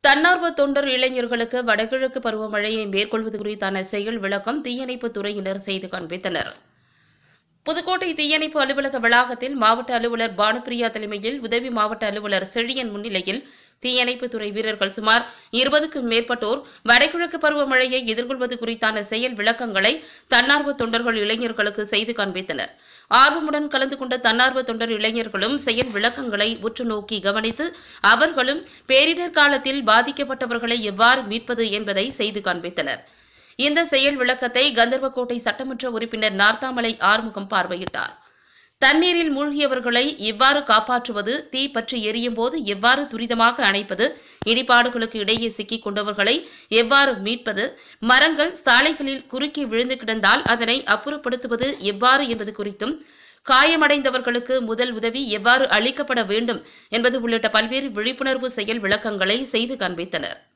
தன்னார்வ தொண்டர் இளைஞர்களுக்கு வடகிழக்கு பருவமழையை மேற்கொள்வது குறித்தான செயல் விளக்கம் தீயணைப்பு துறையினர் செய்து காண்பித்தனர் புதுக்கோட்டை தீயணைப்பு அலுவலக வளாகத்தில் மாவட்ட அலுவலர் பானுப்பிரியா தலைமையில் உதவி மாவட்ட அலுவலர் செழியன் முன்னிலையில் தீயணைப்புத் துறை வீரர்கள் சுமார் இருபதுக்கும் மேற்பட்டோர் வடகிழக்கு பருவமழையை எதிர்கொள்வது குறித்தான செயல் விளக்கங்களை தன்னார்வ தொண்டர்கள் இளைஞர்களுக்கு செய்து காண்பித்தனர் ஆர்வமுடன் கலந்து கொண்ட தன்னார்வ தொண்டர் இளைஞர்களும் செயல் விளக்கங்களை உற்று நோக்கி கவனித்து அவர்களும் பேரிடர் காலத்தில் பாதிக்கப்பட்டவர்களை எவ்வாறு மீட்பது என்பதை செய்து காண்பித்தனர் இந்த செயல் விளக்கத்தை கந்தர்வக்கோட்டை சட்டமன்ற உறுப்பினர் நார்த்தாமலை ஆறுமுகம் பார்வையிட்டார் தண்ணீரில் மூழ்கியவர்களை எவ்வாறு காப்பாற்றுவது தீ பற்றி எரியும் போது எவ்வாறு துரிதமாக அணைப்பது இடிபாடுகளுக்கு இடையே சிக்கிக் கொண்டவர்களை எவ்வாறு மீட்பது மரங்கள் சாலைகளில் குறுக்கே விழுந்து கிடந்தால் அதனை அப்புறப்படுத்துவது எவ்வாறு என்பது குறித்தும் காயமடைந்தவர்களுக்கு முதல் உதவி எவ்வாறு அளிக்கப்பட வேண்டும் என்பது உள்ளிட்ட பல்வேறு விழிப்புணர்வு செயல் விளக்கங்களை செய்து காண்பித்தனர்